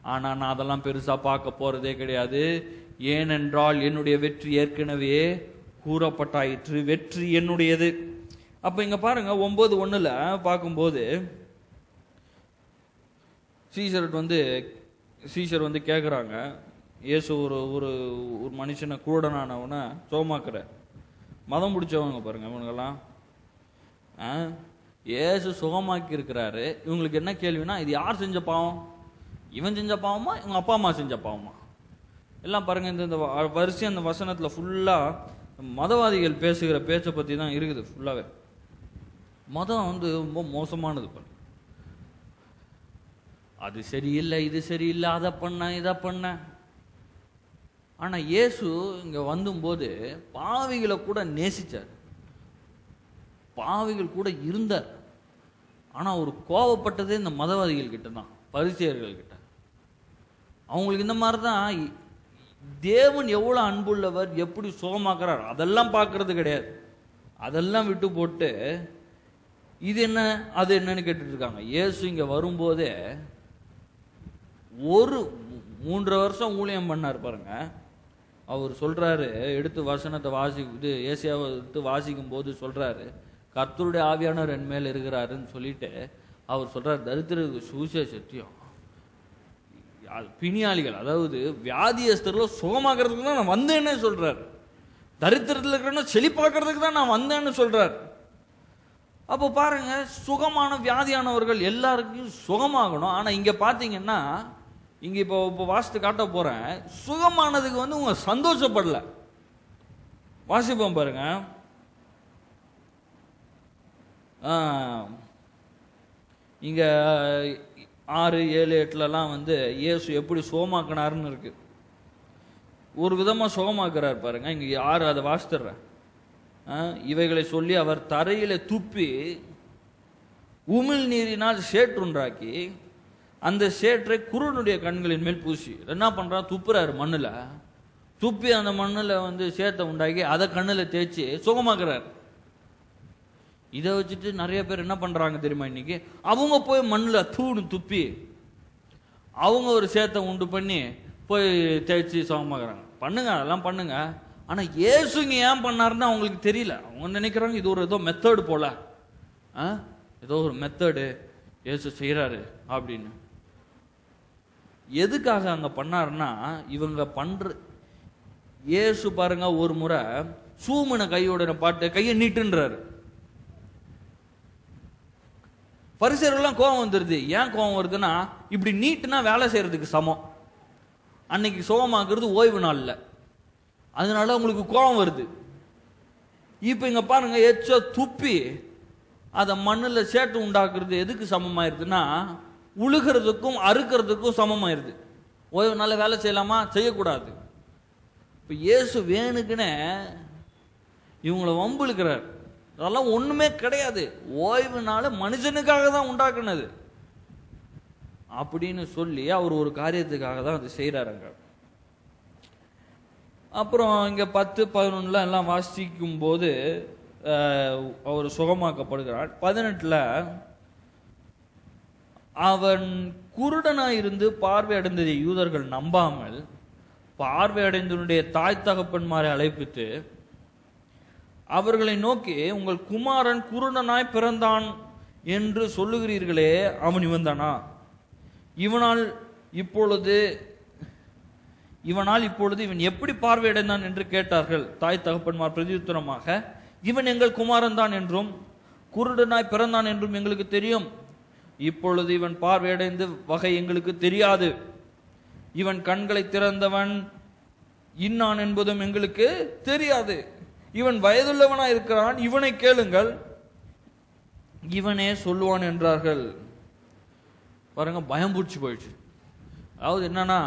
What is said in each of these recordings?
ஆனா நான் அதெல்லாம் பெருசா பார்க்க போறதே கிடையாது ஏனென்றால் என்னுடைய வெற்றி ஏற்கனவே கூறப்பட்டாயிற்று வெற்றி என்னுடையது அப்ப இங்க பாருங்க ஒன்பது ஒண்ணுல பார்க்கும்போது சீசர்ட் வந்து சீசர் வந்து கேட்குறாங்க இயேசு ஒரு ஒரு ஒரு மனுஷனை குருடனானவனை சோமாக்குற மதம் பிடிச்சவங்க பாருங்க இவனுங்கெல்லாம் ஆ இயேசு சுகமாக்கி இருக்கிறாரு இவங்களுக்கு என்ன கேள்வினா இது யார் செஞ்ச பாவம் இவன் செஞ்ச பாவமா இவங்க அப்பா அம்மா செஞ்ச பாவமா எல்லாம் பாருங்க இந்த இந்த வ- வரிசை அந்த வசனத்துல ஃபுல்லா மதவாதிகள் பேசுகிற பேச்சை பத்தி தான் இருக்குது ஃபுல்லாவே மதம் வந்து ரொம்ப மோசமானது பாருங்க அது சரியில்லை இது சரியில்லை அதை பண்ண இதை பண்ண ஆனா இயேசு இங்க வந்தும்போது பாவிகளை கூட நேசிச்சார் பாவிகள் கூட இருந்தார் ஆனா அவர் கோவப்பட்டதே இந்த மதவாதிகள் கிட்ட தான் பரிசெயர்கள் கிட்ட அவங்களுக்கு இந்த மாதிரி தான் தேவன் எவ்வளவு அன்புள்ளவர் எப்படி சுகமாக்குறார் அதெல்லாம் பார்க்கறது கிடையாது அதெல்லாம் விட்டு போட்டு இது என்ன அது என்னன்னு கேட்டுட்டு இருக்காங்க இயேசு இங்க வரும்போதே ஒரு மூ- மூன்றரை வருஷம் ஊழியம் பண்ணார் பாருங்க அவர் சொல்றாரு எடுத்து வசனத்தை வாசி இது ஏசியாவை எடுத்து வாசிக்கும் போது சொல்றாரு கர்த்தருடைய ஆவியானவர் என் மேல் இருக்கிறாருன்னு சொல்லிட்டு அவர் சொல்றாரு தரித்திரருக்கு சுவிசேஷத்தையும் அது பிணியாளிகள் அதாவது வியாதியஸ்தர்ல சுகமாக்குறதுக்கு தான் நான் வந்தேன்னு சொல்றாரு தரித்திரத்தில் இருக்கிறவன செழிப்பாக்குறதுக்கு தான் நான் வந்தேன்னு சொல்றாரு அப்போ பாருங்க சுகமான வியாதியானவர்கள் எல்லாருக்கும் சுகமாகணும் ஆனா இங்க பாத்தீங்கன்னா இங்க இப்போ இப்போ வாசித்து காட்ட போறேன் சுகமானதுக்கு வந்து உங்க சந்தோஷப்படல வாசிப்போம் பாருங்க ஆ, இங்க ஆறு ஏழு எட்டுலலாம் வந்து இயேசு எப்படி சுகமாக்கினாருன்னு இருக்கு ஒரு விதமா சுகமாக்குறார் பாருங்க இங்க யாரு அதை வாசித்துறேன் ஆ, இவைகளை சொல்லி அவர் தரையில துப்பி உமிழ் நீரினால் சேற்றுண்டாக்கி அந்த சேற்றை குருனுடைய கண்களின் மேல் பூசி என்ன பண்றான் துப்புறாரு மண்ணுல துப்பி அந்த மண்ணுல வந்து சேத்தை உண்டாக்கி அதை கண்ணுல தேய்ச்சி சுகமாக்குறாரு இதை வச்சுட்டு நிறைய பேர் என்ன பண்றாங்க தெரியுமா இன்னைக்கு அவங்க போய் மண்ணில் தூணு துப்பி அவங்க ஒரு சேத்தை உண்டு பண்ணி போய் தேய்ச்சி சுகமாக்குறாங்க பண்ணுங்க அதெல்லாம் பண்ணுங்க ஆனா இயேசுங்க ஏன் பண்ணாருன்னு அவங்களுக்கு தெரியல அவங்க நினைக்கிறாங்க இது ஒரு ஏதோ மெத்தடு போல ஆ? ஏதோ ஒரு மெத்தடு இயேசு செய்றாரு அப்படின்னு எதுக்காக அங்க பண்ணாருன்னா இவங்க பண்ற இயேசு பாருங்க ஒரு முறை சூமனை கையோட பாட்டு கையை நீட்டுன்றாரு பரிசெல்லாம் கோவம் வந்துருது ஏன் கோவம் வருதுன்னா இப்படி நீட்டுனா வேலை செய்யறதுக்கு சமம் அன்னைக்கு சுகமாக்குறது ஓய்வு நாள்ல அதனால உங்களுக்கு கோவம் வருது இப்போ இங்க பாருங்க எச்ச துப்பி அதை மண்ணில் சேட்டு உண்டாக்குறது எதுக்கு சமமாயிருதுன்னா உழுகிறதுக்கும் அறுக்கிறதுக்கும் சமமாயிருது ஓய்வு நாள்ல வேலை செய்யலாமா செய்யக்கூடாது இப்போ இயேசு வேணுக்குன்னு இவங்கள வம்பிழுக்கிறார் அதெல்லாம் ஒண்ணுமே கிடையாது ஓய்வுனால மனுஷனுக்காக தான் உண்டாக்குனது அப்படின்னு சொல்லி அவர் ஒரு காரியத்துக்காக தான் அது செய்யறாருங்க அப்புறம் இங்க பத்து பதினொன்னுல எல்லாம் வாசிக்கும் போது அஹ், அவர் சுகமாக்கப்படுகிறார் பதினெட்டுல அவன் குருடனாயிருந்து பார்வை அடைந்ததை யூதர்கள் நம்பாமல் பார்வை அடைந்தவனுடைய தாய் தகப்பன்மாரை அழைப்பித்து அவர்களை நோக்கி உங்கள் குமாரன் குருடனாய் பிறந்தான் என்று சொல்லுகிறீர்களே அவன் இவன்தானா இவனால் இப்பொழுது இவனால் இப்பொழுது இவன் எப்படி பார்வையடைந்தான் என்று கேட்டார்கள் தாய் தகப்பன்மார் பிரதியுத்தரமாக இவன் எங்கள் குமாரன் தான் என்றும் குருடனாய் பிறந்தான் என்றும் எங்களுக்கு தெரியும் இப்பொழுது இவன் பார்வையடைந்து வகை எங்களுக்கு தெரியாது இவன் கண்களை திறந்தவன் இன்னான் என்பதும் எங்களுக்கு தெரியாது இவன் வயதுள்ளவனா இருக்கிறான் இவனை கேளுங்கள் இவனே சொல்லுவான் என்றார்கள் பாருங்க பயம் பிடிச்சி போயிடுச்சு அதாவது என்னன்னா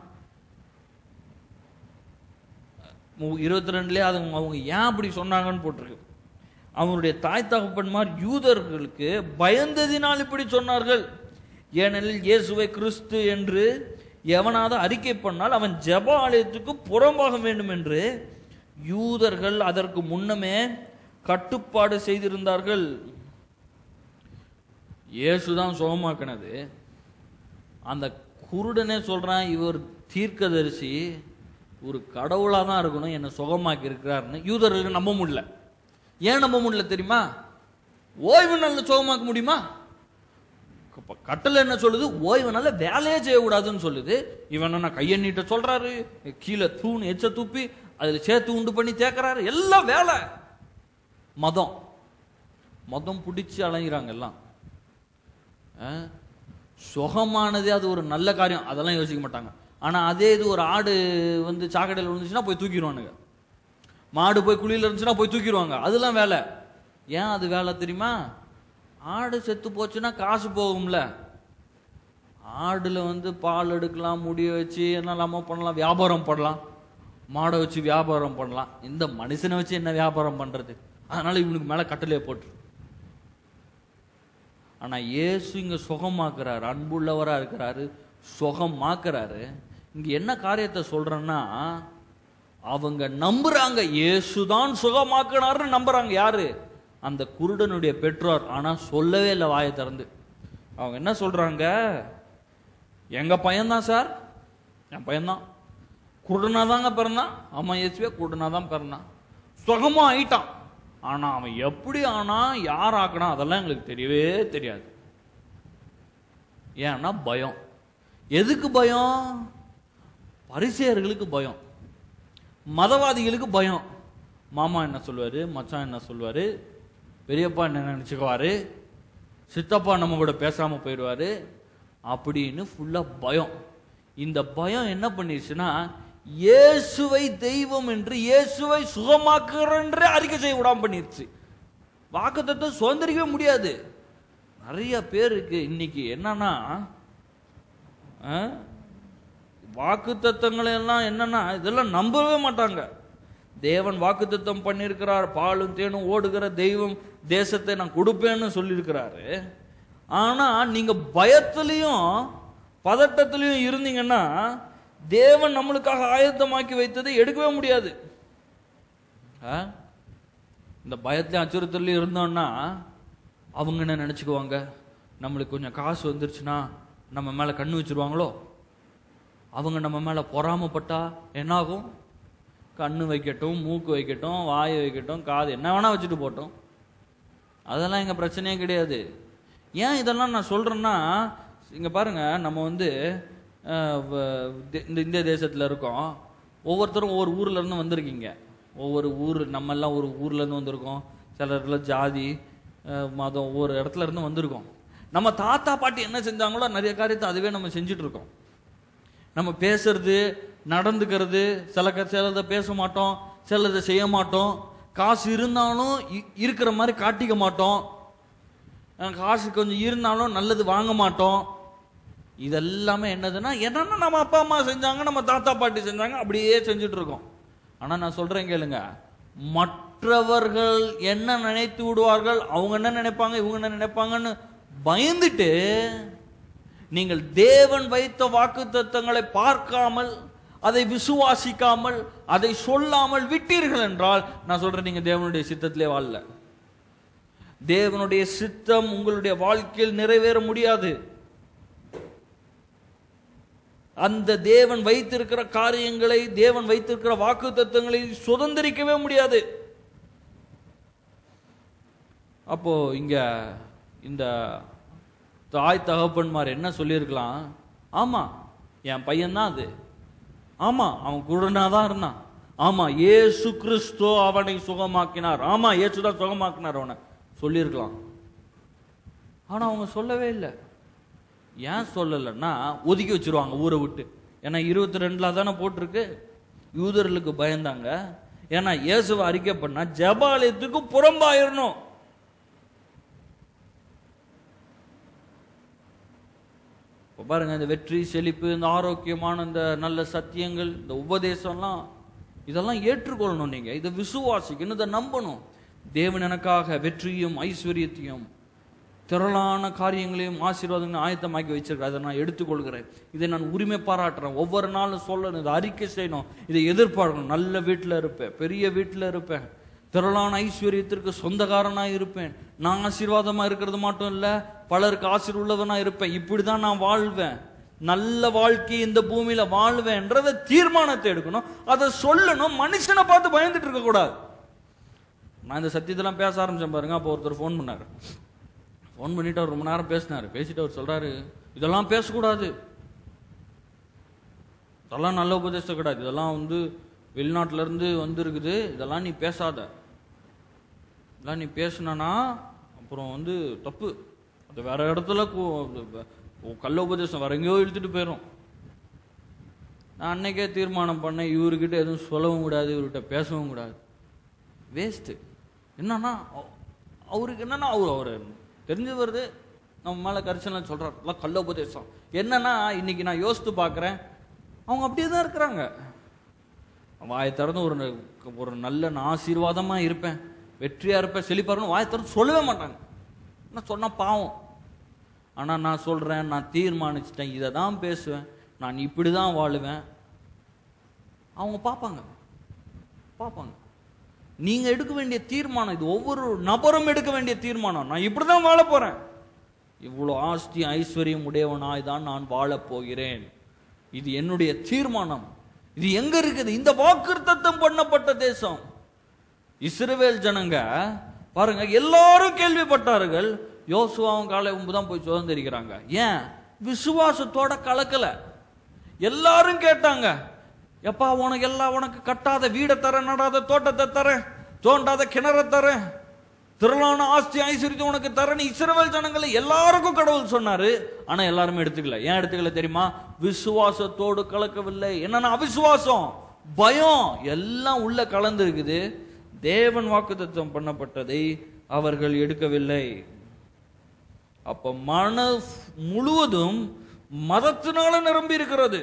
இருபத்தி ரெண்டுலேயே அது அவங்க ஏன் அப்படி சொன்னாங்கன்னு போட்டிருக்கு அவனுடைய தாய் தகப்பன்மார் யூதர்களுக்கு பயந்ததினால் இப்படி சொன்னார்கள் ஏனெனில் இயேசுவை கிறிஸ்து என்று எவனாவது அறிக்கை பண்ணால் அவன் ஜெப ஆலயத்துக்கு புறம்பாக வேண்டும் என்று யூதர்கள் அதற்கு முன்னமே கட்டுப்பாடு செய்திருந்தார்கள் இயேசுதான் சுகமாக்கினது அந்த குருடனே சொல்றான் இவர் தீர்க்கதரிசி ஒரு கடவுளா தான் இருக்கணும் என்னை சுகமாக்கி இருக்கிறாருன்னு யூதர்களுக்கு நம்ப முடியல ஏன் நம்ப முடியல தெரியுமா ஓய்வு நாள்ல சுகமாக்க முடியுமா இப்ப கட்டளை என்ன சொல்லுது ஓய்வு நாள்ல வேலையே செய்யக்கூடாதுன்னு சொல்லுது இவன் என்ன கையெண்ணிட்ட சொல்றாரு கீழே தூண் எச்ச துப்பி அதுல சேர்த்து உண்டு பண்ணி தேக்கறாரு எல்லாம் வேலை மதம் மதம் பிடிச்சி அலைகிறாங்க எல்லாம் ஆ? சுகமானதே அது ஒரு நல்ல காரியம் அதெல்லாம் யோசிக்க மாட்டாங்க ஆனா அதே இது ஒரு ஆடு வந்து சாக்கடையில் விழுந்துச்சுன்னா போய் தூக்கிடுவானுங்க மாடு போய் குழியில் இருந்துச்சுன்னா போய் தூக்கிடுவாங்க அதெல்லாம் வேலை ஏன் அது வேலை தெரியுமா ஆடு செத்து போச்சுன்னா காசு போகும்ல ஆடுல வந்து பால் எடுக்கலாம் முடிய வச்சு என்னெல்லாமோ பண்ணலாம் வியாபாரம் பண்ணலாம் மாடை வச்சு வியாபாரம் பண்ணலாம் இந்த மனுஷனை வச்சு என்ன வியாபாரம் பண்றது அதனால இவனுக்கு மேல கட்டளையை போட்டு ஆனா இயேசு இங்க சுகமாக்குறாரு அன்புள்ளவரா இருக்கிறாரு சுகமாக்குறாரு இங்க என்ன காரியத்தை சொல்றேன்னா அவங்க நம்புறாங்க இயேசுதான் சுகமாக்குனாருன்னு நம்புறாங்க யாரு அந்த குருடனுடைய பெற்றோர் ஆனா சொல்லவே இல்லை வாயை திறந்து அவங்க என்ன சொல்றாங்க எங்க பையன்தான் சார் என் பையன்தான் குருடனா தாங்க பிறந்தான் ஆமா இயேசுவே குருடனா தான் பிறந்தான் சுகமா ஆயிட்டான் ஆனா அவன் எப்படி ஆனா யார் ஆக்கினா அதெல்லாம் எங்களுக்கு தெரியவே தெரியாது ஏன்னா பயம் எதுக்கு பயம் பரிசேயர்களுக்கு பயம் மதவாதிகளுக்கு பயம் மாமா என்ன சொல்லுவாரு மச்சான் என்ன சொல்லுவாரு பெரியப்பா என்ன நினைச்சுக்குவாரு சித்தப்பா நம்ம கூட பேசாம போயிடுவாரு அப்படின்னு ஃபுல்லா பயம் இந்த பயம் என்ன பண்ணிருச்சுன்னா இயேசுவை தெய்வம் என்று இயேசுவை சுகமாக்குறேன் என்று அறிக்கை செய்ய விடாம பண்ணிருச்சு வாக்குத்தத்தை சுதந்திரிக்கவே முடியாது நிறைய பேருக்கு இன்னைக்கு என்னன்னா வாக்கு தத்தங்களை எல்லாம் என்னன்னா இதெல்லாம் நம்பவே மாட்டாங்க தேவன் வாக்குத்தத்தம் பண்ணியிருக்கிறார் பாலும் தேனும் ஓடுகிற தெய்வம் தேசத்தை நான் கொடுப்பேன்னு சொல்லியிருக்கிறாரு ஆனா நீங்க பயத்திலையும் பதட்டத்திலையும் இருந்தீங்கன்னா தேவன் நம்மளுக்காக ஆயத்தமாக்கி வைத்ததை எடுக்கவே முடியாது ஆ? இந்த பயத்திலையும் அச்சுறுத்தலையும் இருந்தோம்னா அவங்க என்ன நினைச்சுக்குவாங்க நம்மளுக்கு கொஞ்சம் காசு வந்துருச்சுன்னா நம்ம மேல கண்ணு வச்சிருவாங்களோ அவங்க நம்ம மேல பொறாமப்பட்டா என்னாகும் கண்ணு வைக்கட்டும் மூக்கு வைக்கட்டும் வாய் வைக்கட்டும் காது என்ன வேணா வச்சுட்டு போட்டோம் அதெல்லாம் எங்க பிரச்சனையே கிடையாது ஏன் இதெல்லாம் நான் சொல்றேன்னா இங்க பாருங்க நம்ம வந்து அஹ், வ- தே- இந்த இந்திய தேசத்துல இருக்கோம் ஒவ்வொருத்தரும் ஒவ்வொரு ஊர்ல இருந்து வந்திருக்கீங்க ஒவ்வொரு ஊர் நம்ம எல்லாம் ஒரு ஊர்ல இருந்து வந்திருக்கோம் சில இடத்துல ஜாதி அஹ், மதம் ஒவ்வொரு இடத்துல இருந்து வந்திருக்கோம் நம்ம தாத்தா பாட்டி என்ன செஞ்சாங்களோ நிறைய காரியத்தை அதுவே நம்ம செஞ்சுட்டு இருக்கோம் நம்ம பேசுறது நடந்துக்கிறது சில க- சிலதை பேச மாட்டோம் சிலதை செய்ய மாட்டோம் காசு இருந்தாலும் இ- இருக்கிற மாதிரி காட்டிக்க மாட்டோம் அஹ் காசு கொஞ்சம் இருந்தாலும் நல்லது வாங்க மாட்டோம் இதெல்லாமே என்னதுன்னா என்னன்னா நம்ம அப்பா அம்மா செஞ்சாங்க நம்ம தாத்தா பாட்டி செஞ்சாங்க அப்படியே செஞ்சுட்டு இருக்கோம் ஆனா நான் சொல்றேன் கேளுங்க மற்றவர்கள் என்ன நினைத்து விடுவார்கள் அவங்க என்ன நினைப்பாங்க இவங்க என்ன நினைப்பாங்கன்னு பயந்துட்டு நீங்கள் தேவன் வைத்த வாக்குத்தத்தங்களை பார்க்காமல் அதை விசுவாசிக்காமல் அதை சொல்லாமல் விட்டீர்கள் என்றால் நான் சொல்றேன் நீங்க தேவனுடைய சித்தத்திலே வாழல தேவனுடைய சித்தம் உங்களுடைய வாழ்க்கையில் நிறைவேற முடியாது அந்த தேவன் வைத்திருக்கிற காரியங்களை தேவன் வைத்திருக்கிற வாக்கு தத்துவங்களை சுதந்திரிக்கவே முடியாது அப்போ இங்க இந்த தாய் தகப்பன்மார் என்ன சொல்லியிருக்கலாம் ஆமா என் பையன்தான் அது ஆமா அவன் குருடனா தான் இருந்தான் ஆமா இயேசு கிறிஸ்து அவனை சுகமாக்கினார் ஆமா இயேசு தான் சுகமாக்கினார் அவனை சொல்லியிருக்கலாம் ஆனா அவங்க சொல்லவே இல்லை ஏன் சொல்லலைன்னா ஒதுக்கி வச்சிருவாங்க ஊரை விட்டு ஏன்னா இருபத்தி ரெண்டுல தானே போட்டிருக்கு யூதர்களுக்கு பயந்தாங்க ஏன்னா இயேசுவை அறிக்கை பண்ணா ஜபாலயத்துக்கு புறம்பாயிரணும் இப்போ பாருங்க இந்த வெற்றி செழிப்பு இந்த ஆரோக்கியமான இந்த நல்ல சத்தியங்கள் இந்த உபதேசம்லாம் இதெல்லாம் ஏற்றுக்கொள்ளணும் நீங்க இதை விசுவாசிக்கணும் இதை நம்பணும் தேவன் எனக்காக வெற்றியும் ஐஸ்வர்யத்தையும் திரளான காரியங்களையும் ஆசீர்வாதங்களையும் ஆயத்தமாக்கி வச்சிருக்காரு அதை நான் எடுத்துக்கொள்கிறேன் இதை நான் உரிமை பாராட்டுறேன் ஒவ்வொரு நாளும் சொல்லணும் இதை அறிக்கை செய்யணும் இதை எதிர்பார்க்கணும் நல்ல வீட்டில் இருப்பேன் பெரிய வீட்டில் இருப்பேன் திரளான ஐஸ்வர்யத்திற்கு சொந்தக்காரனா இருப்பேன் நான் ஆசீர்வாதமா இருக்கிறது மட்டும் இல்ல பலருக்கு ஆசீர்வாதனா இருப்பேன் இப்படிதான் நான் வாழ்வேன் நல்ல வாழ்க்கை இந்த பூமியில வாழ்வேன்றத தீர்மானத்தை எடுக்கணும் அதை சொல்லணும் மனுஷனை பார்த்து பயந்துட்டு இருக்க கூடாது நான் இந்த சத்தியத்தெல்லாம் பேச ஆரம்பிச்சேன் பாருங்க அப்போ ஒருத்தர் ஃபோன் பண்ணாரு ஃபோன் பண்ணிட்டு அவர் ரொம்ப நேரம் பேசினாரு பேசிட்டு அவர் சொல்றாரு இதெல்லாம் பேசக்கூடாது இதெல்லாம் நல்ல உபதேசம் கிடையாது இதெல்லாம் வந்து வெளிநாட்டுல இருந்து வந்திருக்குது இதெல்லாம் நீ பேசாத இதெல்லாம் நீ பேசுனா அப்புறம் வந்து தப்பு அது வேற இடத்துல கு- கு- கள்ள உபதேசம் வேற எங்கேயோ இழுத்துட்டு போயிடும் நான் அன்னைக்கே தீர்மானம் பண்ணேன் இவர்கிட்ட எதுவும் சொல்லவும் கூடாது இவர்கிட்ட பேசவும் கூடாது வேஸ்ட்டு என்னன்னா அவ- அவருக்கு என்னன்னா அவர் அவர் தெரிஞ்சு வருது நம்ம மேலே கரிசனம் சொல்கிறார் எல்லாம் கள்ள உபதேசம் என்னன்னா இன்னைக்கு நான் யோசித்து பார்க்குறேன் அவங்க அப்படியே தான் இருக்கிறாங்க வாயை திறந்து ஒரு ந- ஒரு நல்ல நான் ஆசீர்வாதமாக இருப்பேன் வெற்றியாக இருப்பேன் செழிப்பாக இருப்பேன் வாயை திறந்து சொல்லவே மாட்டாங்க நான் சொன்னால் பாவம் ஆனால் நான் சொல்கிறேன் நான் தீர்மானிச்சிட்டேன் இதை தான் பேசுவேன் நான் இப்படி தான் வாழுவேன் அவங்க பார்ப்பாங்க பார்ப்பாங்க நீங்க எடுக்க வேண்டிய தீர்மானம் இது ஒவ்வொரு நபரும் எடுக்க வேண்டிய தீர்மானம் நான் இப்படிதான் வாழ போறேன் இவ்வளவு ஆஸ்தி ஐஸ்வர்யம் உடையவனாய் தான் நான் வாழப் போகிறேன் இது என்னுடைய தீர்மானம் இது எங்க இருக்குது இந்த வாக்குத்தத்தம் பண்ணப்பட்ட தேசம் இஸ்ரவேல் ஜனங்க பாருங்க எல்லாரும் கேள்விப்பட்டார்கள் யோசுவாவும் காலையும் தான் போய் சுதந்திரிக்கிறாங்க ஏன் விசுவாசத்தோட கலக்கல எல்லாரும் கேட்டாங்க எப்பா உனக்கு எல்லாம் உனக்கு கட்டாத வீடை தரேன் நடாத தோட்டத்தை தரேன் தோண்டாத கிணற தரேன் திரளான ஆஸ்தி ஐஸ்வர்யத்தை உனக்கு தரேன் இஸ்ரவேல் ஜனங்களை எல்லாருக்கும் கடவுள் சொன்னாரு ஆனா எல்லாருமே எடுத்துக்கல ஏன் எடுத்துக்கல தெரியுமா விசுவாசத்தோடு கலக்கவில்லை என்னன்னா அவிசுவாசம் பயம் எல்லாம் உள்ள கலந்து இருக்குது தேவன் வாக்குத்தத்தம் பண்ணப்பட்டதை அவர்கள் எடுக்கவில்லை அப்ப மன முழுவதும் மதத்தினால நிரம்பி இருக்கிறது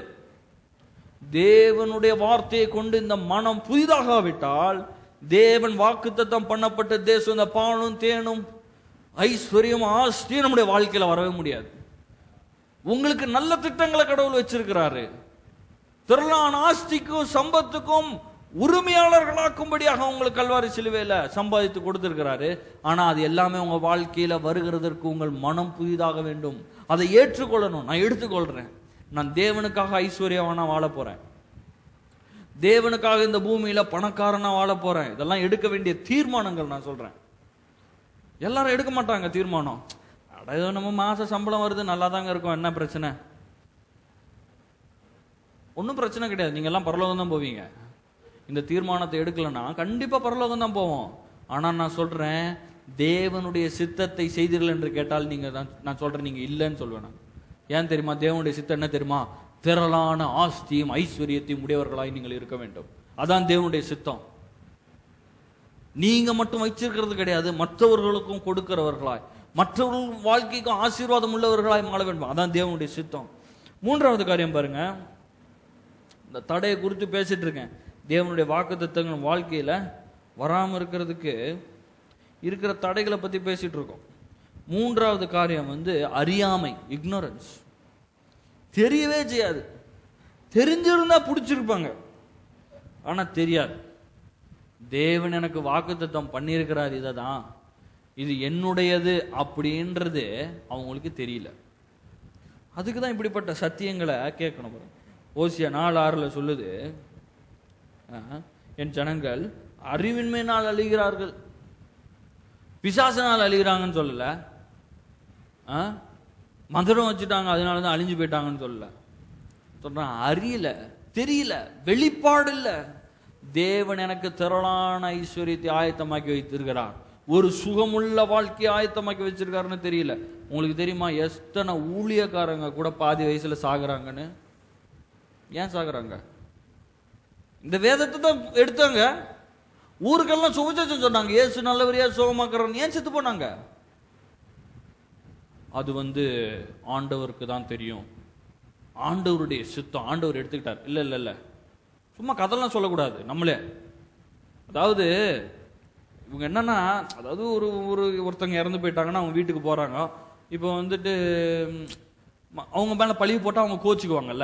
தேவனுடைய வார்த்தையை கொண்டு இந்த மனம் புதிதாகாவிட்டால் தேவன் வாக்குத்தத்தம் பண்ணப்பட்ட தேசம் இந்த பாலும் தேனும் ஐஸ்வர்யம் ஆஸ்தியும் நம்முடைய வாழ்க்கையில வரவே முடியாது உங்களுக்கு நல்ல திட்டங்களை கடவுள் வச்சிருக்கிறாரு திரளான ஆஸ்திக்கும் சம்பத்துக்கும் உரிமையாளர்களாக்கும்படியாக உங்களுக்கு கல்வாரி சிலுவையில சம்பாதித்து கொடுத்திருக்கிறாரு ஆனா அது எல்லாமே உங்க வாழ்க்கையில வருகிறதற்கு உங்கள் மனம் புதிதாக வேண்டும் அதை ஏற்றுக்கொள்ளணும் நான் எடுத்துக்கொள்றேன் நான் தேவனுக்காக ஐஸ்வர்யவானா வாழ போறேன் தேவனுக்காக இந்த பூமியில பணக்காரனா வாழ போறேன் இதெல்லாம் எடுக்க வேண்டிய தீர்மானங்கள் நான் சொல்றேன் எல்லாரும் எடுக்க மாட்டாங்க தீர்மானம் அட ஏதோ நம்ம மாச சம்பளம் வருது நல்லா தாங்க இருக்கும் என்ன பிரச்சனை ஒன்றும் பிரச்சனை கிடையாது நீங்க எல்லாம் பரலோகம் தான் போவீங்க இந்த தீர்மானத்தை எடுக்கலன்னா கண்டிப்பா பரலோகம் தான் போவோம் ஆனா நான் சொல்றேன் தேவனுடைய சித்தத்தை செய்தீர்கள் என்று கேட்டால் நீங்க தான் நான் சொல்றேன் நீங்க இல்லைன்னு சொல்வேன் நான். ஏன் தெரியுமா தேவனுடைய சித்தம் என்ன தெரியுமா திரளான ஆஸ்தியும் ஐஸ்வர்யத்தையும் உடையவர்களாய் நீங்கள் இருக்க வேண்டும் அதான் தேவனுடைய சித்தம் நீங்க மட்டும் வச்சிருக்கிறது கிடையாது மற்றவர்களுக்கும் கொடுக்கிறவர்களாய் மற்றவர்கள் வாழ்க்கைக்கும் ஆசீர்வாதம் உள்ளவர்களாய் மாற வேண்டும் அதான் தேவனுடைய சித்தம் மூன்றாவது காரியம் பாருங்க இந்த தடையை குறித்து பேசிட்டு இருக்கேன் தேவனுடைய வாக்குத்தத்தங்கள் வாழ்க்கையில வராம இருக்கிறதுக்கு இருக்கிற தடைகளை பத்தி பேசிட்டு இருக்கோம் மூன்றாவது காரியம் வந்து அறியாமை இக்னோரன்ஸ் தெரியவே செய்யாது தெரிஞ்சிருந்தா பிடிச்சிருப்பாங்க ஆனா தெரியாது தேவன் எனக்கு வாக்குத்தத்தம் பண்ணியிருக்கிறார் இதை தான் இது என்னுடையது அப்படின்றது அவங்களுக்கு தெரியல அதுக்கு தான் இப்படிப்பட்ட சத்தியங்களை கேட்கணும் பாருங்க. ஓசியா நாலு ஆறுல சொல்லுது ஆஹ், என் ஜனங்கள் அறிவின்மையினால் அழிகிறார்கள் பிசாசனால் அழிகிறாங்கன்னு சொல்லல ஆ? மந்திரம் வச்சுட்டாங்க அதனால தான் அழிஞ்சு போயிட்டாங்கன்னு சொல்லல சொல்றான் அறியல தெரியல வெளிப்பாடு இல்ல தேவன் எனக்கு திரளான ஐஸ்வர்யத்தை ஆயத்தமாக்கி வைத்திருக்கிறார் ஒரு சுகமுள்ள வாழ்க்கையை ஆயத்தமாக்கி வச்சிருக்காருன்னு தெரியல உங்களுக்கு தெரியுமா எத்தனை ஊழியக்காரங்க கூட பாதி வயசுல சாகுறாங்கன்னு ஏன் சாகுறாங்க இந்த வேதத்தை தான் எடுத்தாங்க ஊருக்கெல்லாம் சுவிசேஷம் சொன்னாங்க ஏசு நல்லவரியா சுகமாக்குறன்னு ஏன் செத்து போனாங்க அது வந்து ஆண்டவருக்கு தான் தெரியும் ஆண்டவருடைய சித்தம் ஆண்டவர் எடுத்துக்கிட்டார் இல்ல இல்ல இல்ல சும்மா கதெல்லாம் சொல்லக்கூடாது நம்மளே அதாவது இவங்க என்னன்னா அதாவது ஒரு ஒரு ஒருத்தங்க இறந்து போயிட்டாங்கன்னா அவங்க வீட்டுக்கு போறாங்க இப்போ வந்துட்டு ம், ம- அவங்க மேல பழிவு போட்டா அவங்க கோச்சுக்குவாங்கல்ல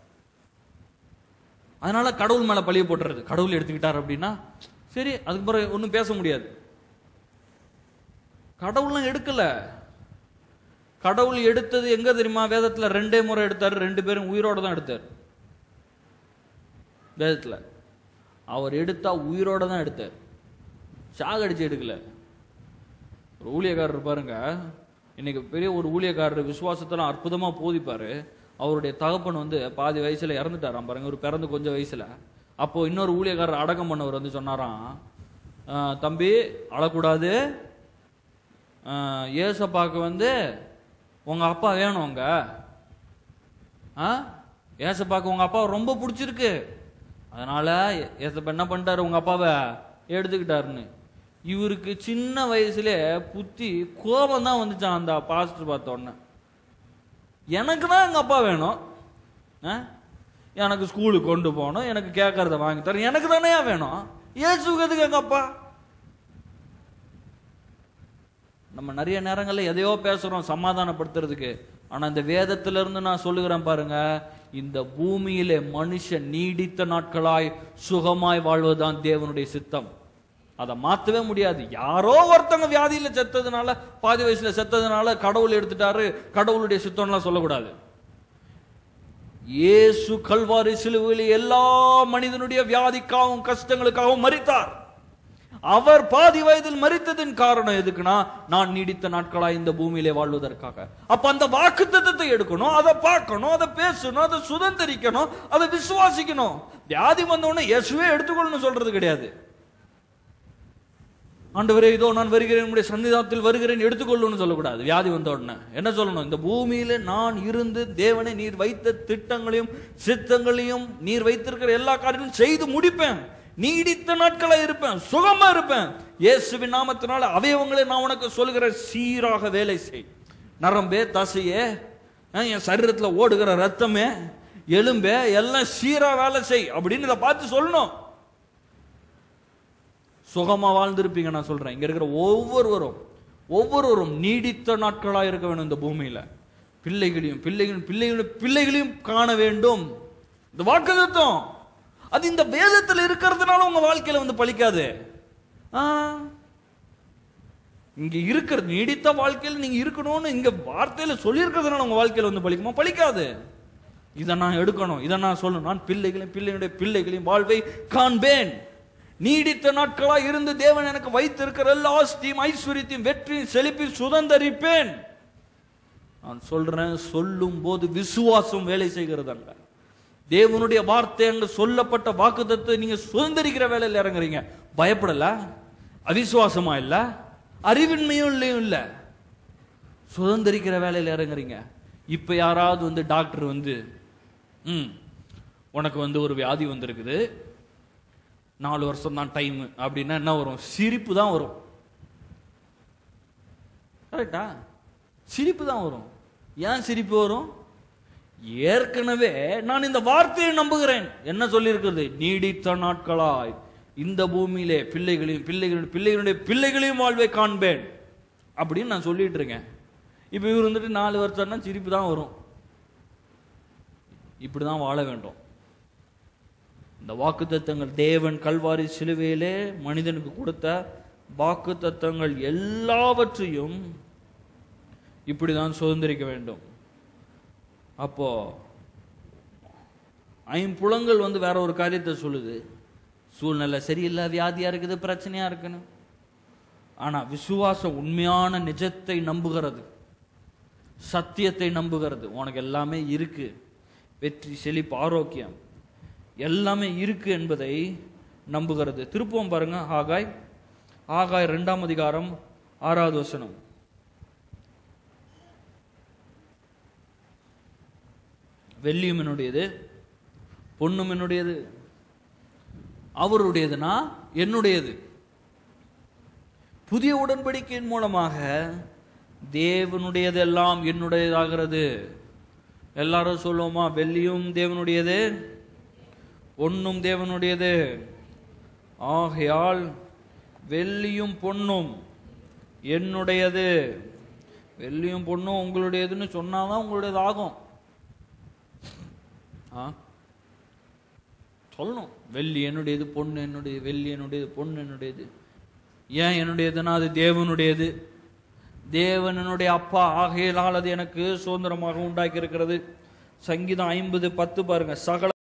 அதனால கடவுள் மேல பழிய போட்டுறது கடவுள் எடுத்துக்கிட்டார் அப்படின்னா சரி அதுக்கு பிறகு ஒன்றும் பேச முடியாது கடவுள்லாம் எடுக்கல கடவுள் எடுத்தது எங்க தெரியுமா வேதத்துல ரெண்டே முறை எடுத்தாரு ரெண்டு பேரும் உயிரோட தான் எடுத்தார் வேதத்துல அவர் எடுத்தா உயிரோட தான் எடுத்தார் சாகடிச்சு எடுக்கல ஒரு ஊழியக்காரர் பாருங்க இன்னைக்கு பெரிய ஒரு ஊழியக்காரர் விசுவாசத்தெல்லாம் அற்புதமா போதிப்பாரு அவருடைய தகப்பன் வந்து பாதி வயசுல இறந்துட்டாராம் பாருங்க ஒரு பிறந்து கொஞ்சம் வயசுல அப்போ இன்னொரு ஊழியக்காரர் அடக்கம் பண்ணவர் வந்து சொன்னாராம் "ஆஹ், தம்பி அழக்கூடாது ஆஹ், ஏசப்பாக்கு வந்து உங்க அப்பா வேணும் உங்க ஆ ஏசப்பாக்கு உங்க அப்பாவை ரொம்ப பிடிச்சிருக்கு அதனால ஏசப்பா என்ன பண்ணிட்டாரு உங்க அப்பாவை எடுத்துக்கிட்டாருன்னு இவருக்கு சின்ன வயசுல புத்தி கோபம் தான் வந்துச்சான் அந்த பாஸ்டர் பார்த்த உடனே எனக்கு தான் எங்க அப்பா வேணும் ஆ? எனக்கு ஸ்கூலுக்கு கொண்டு போகணும் எனக்கு கேட்கறத வாங்கி தரேன் எனக்கு தானே வேணும் ஏசுக்கு எதுக்கு எங்க அப்பா நம்ம நிறைய நேரங்கள்ல எதையோ பேசுறோம் சமாதானப்படுத்துறதுக்கு ஆனா இந்த வேதத்துல இருந்து நான் சொல்லுகிறேன் பாருங்க இந்த பூமியிலே மனுஷன் நீடித்த நாட்களாய் சுகமாய் வாழ்வதுதான் தேவனுடைய சித்தம் அதை மாத்தவே முடியாது யாரோ ஒருத்தங்க வியாதியில செத்ததுனால பாதி வயசுல செத்ததுனால கடவுள் எடுத்துட்டாரு கடவுளுடைய சித்தம்லாம் சொல்லக்கூடாது இயேசு கல்வாரி சிலுவையில் எல்லா மனிதனுடைய வியாதிக்காகவும் கஷ்டங்களுக்காகவும் மரித்தார் அவர் பாதி வயதில் மரித்ததின் காரணம் எதுக்குன்னா நான் நீடித்த நாட்களா இந்த பூமியிலே வாழ்வதற்காக அப்ப அந்த வாக்குத்தத்தத்தை எடுக்கணும் அதை பார்க்கணும் அதை பேசணும் அதை சுதந்திரிக்கணும் அதை விசுவாசிக்கணும் வியாதி வந்த உடனே இயேசுவே எடுத்துக்கொள்ளணும் சொல்றது கிடையாது ஆண்டவரே இதோ நான் வருகிறேன் உடைய சன்னிதானத்தில் வருகிறேன் எடுத்துக்கொள்ளுன்னு சொல்லக்கூடாது வியாதி வந்த உடனே என்ன சொல்லணும் இந்த பூமியில நான் இருந்து தேவனை நீர் வைத்த திட்டங்களையும் சித்தங்களையும் நீர் வைத்திருக்கிற எல்லா காரியங்களும் செய்து முடிப்பேன் நீடித்த நாட்களா இருப்பேன் சுகமா இருப்பேன் இயேசுவின் நாமத்தினால அவயவங்களை நான் உனக்கு சொல்கிற சீராக வேலை செய் நரம்பே தசையே அஹ், என் சரீரத்துல ஓடுகிற ரத்தமே எலும்பே எல்லாம் சீரா வேலை செய் அப்படின்னு இதை பார்த்து சொல்லணும் சுகமா வாழ்ந்திருப்பீங்க நான் சொல்றேன் இங்க இருக்கிற ஒவ்வொருவரும் ஒவ்வொருவரும் நீடித்த நாட்களா இருக்க வேண்டும் இந்த பூமியில பிள்ளைகளையும் பிள்ளைகளும் பிள்ளைகளும் பிள்ளைகளையும் காண வேண்டும் இந்த வாக்குத்தத்தம் அது இந்த வேதத்துல இருக்கிறதுனால உங்க வாழ்க்கையில வந்து பலிக்காது ஆ. இங்க இருக்கிறது நீடித்த வாழ்க்கையில் நீங்க இருக்கணும்னு இங்க வார்த்தையில சொல்லியிருக்கிறதுனால உங்க வாழ்க்கையில வந்து பலிக்குமா பலிக்காது இதை நான் எடுக்கணும் இதை நான் சொல்லணும் நான் பிள்ளைகளையும் பிள்ளைகளுடைய பிள்ளைகளையும் வாழ்வை காண்பேன் நீடித்த நாட்களா இருந்து தேவன் எனக்கு வைத்திருக்கிற எல்லா ஆஸ்தியும் ஐஸ்வர்யத்தையும் வெற்றியும் செழிப்பி சுதந்தரிப்பேன் நான் சொல்றேன் சொல்லும் போது விசுவாசம் வேலை செய்கிறது அங்க தேவனுடைய வார்த்தை அங்க சொல்லப்பட்ட வாக்குத்தத்தை நீங்க சுதந்திரிக்கிற வேலையில் இறங்குறீங்க பயப்படல அவிசுவாசமா இல்ல அறிவின்மையும் இல்லையும் இல்ல சுதந்திரிக்கிற வேலையில் இறங்குறீங்க இப்ப யாராவது வந்து டாக்டர் வந்து ம் உனக்கு வந்து ஒரு வியாதி வந்திருக்குது நாலு வருஷம் தான் டைம் அப்படின்னா என்ன வரும் சிரிப்பு தான் வரும் கரெக்டா சிரிப்பு தான் வரும் ஏன் சிரிப்பு வரும் ஏற்கனவே நான் இந்த வார்த்தையை நம்புகிறேன் என்ன சொல்லியிருக்கிறது நீடித்த நாட்களாய் இந்த பூமியிலே பிள்ளைகளையும் பிள்ளைகளுடைய பிள்ளைகளுடைய பிள்ளைகளையும் வாழ்வை காண்பேன் அப்படின்னு நான் சொல்லிட்டு இருக்கேன் இப்போ இவர் வந்துட்டு நாலு வருஷம்னா சிரிப்பு தான் வரும் இப்படிதான் வாழ வேண்டும் இந்த வாக்குத்தத்தங்கள் தேவன் கல்வாரி சிலுவையிலே மனிதனுக்கு கொடுத்த வாக்குத்தத்தங்கள் எல்லாவற்றையும் இப்படிதான் சுதந்திரிக்க வேண்டும் அப்போ ஐம்புலங்கள் வந்து வேற ஒரு காரியத்தை சொல்லுது சூழ்நிலை சரியில்லை வியாதியா இருக்குது பிரச்சனையா இருக்குன்னு ஆனா விசுவாசம் உண்மையான நிஜத்தை நம்புகிறது சத்தியத்தை நம்புகிறது உனக்கு எல்லாமே இருக்கு வெற்றி செழிப்பு ஆரோக்கியம் எல்லாமே இருக்கு என்பதை நம்புகிறது திருப்பவும் பாருங்க ஆகாய் ஆகாய் இரண்டாம் அதிகாரம் ஆறாவது வசனம் வெள்ளியும் என்னுடையது பொண்ணும் என்னுடையது அவருடையதுனா என்னுடையது புதிய உடன்படிக்கையின் மூலமாக தேவனுடையதெல்லாம் என்னுடையதாகிறது எல்லாரும் சொல்லுவோமா வெள்ளியும் தேவனுடையது பொன்னும் தேவனுடையது ஆகையால் வெள்ளியும் பொன்னும் என்னுடையது வெள்ளியும் பொன்னும் உங்களுடையதுன்னு சொன்னாதான் உங்களுடையது ஆகும் ஆ சொல்லணும் வெள்ளி என்னுடையது பொண்ணு என்னுடையது வெள்ளி என்னுடையது பொண்ணு என்னுடையது ஏன் என்னுடையதுன்னா அது தேவனுடையது தேவன் என்னுடைய அப்பா ஆகையினால் அது எனக்கு சுதந்திரமாக உண்டாக்கி இருக்கிறது சங்கீதம் ஐம்பது பத்து பாருங்க சகல